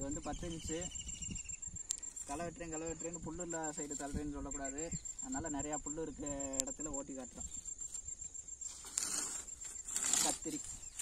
வந்து பத்து இன்ச்சு களை வெட்டுறேன் களை வெட்டுறேன்னு புல்லு இல்ல சைடு தள்ளுறேன்னு சொல்லக்கூடாது அதனால நிறையா புல் இருக்க இடத்துல ஓட்டி காட்டுறோம் கத்திரி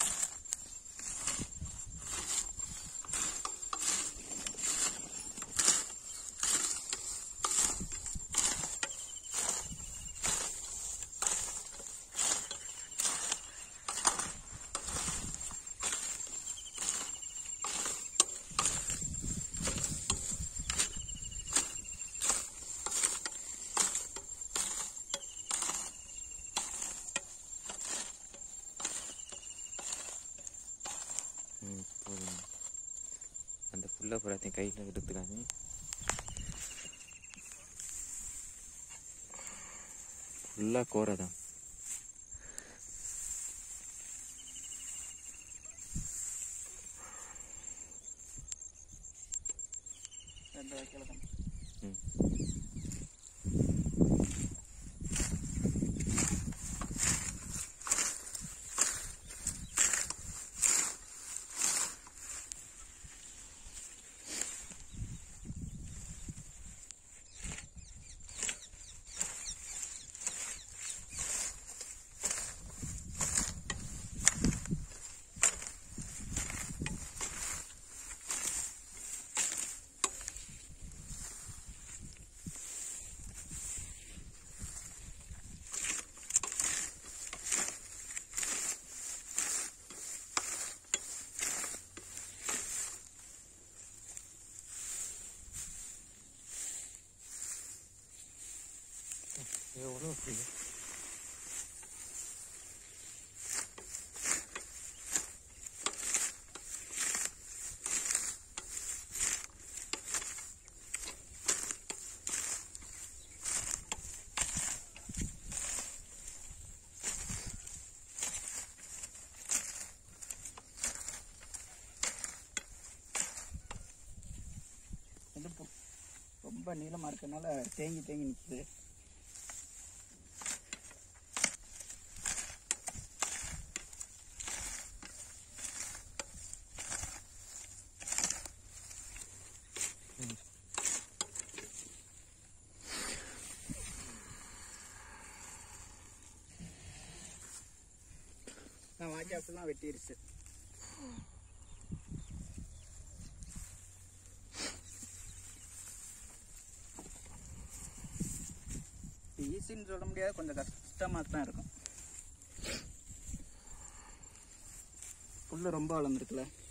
ம் போதும் அந்த புல்லை பூராத்தையும் கையில் எடுத்துக்காங்க ஃபுல்லாக கோரை தான் ரெண்டு வைக்கல தான் ம் எவ்வளோ புல்லு இது பு- ரொம்ப நீளமாக இருக்கனால தேங்கி தேங்கி நிற்குது நான் வாஜாப்பெல்லாம் வெட்டிருச்சு ஈஸின்னு சொல்ல முடியாது கொஞ்சம் கஷ்டமாக தான் இருக்கும் புல்லு ரொம்ப வளர்ந்துருக்குல்ல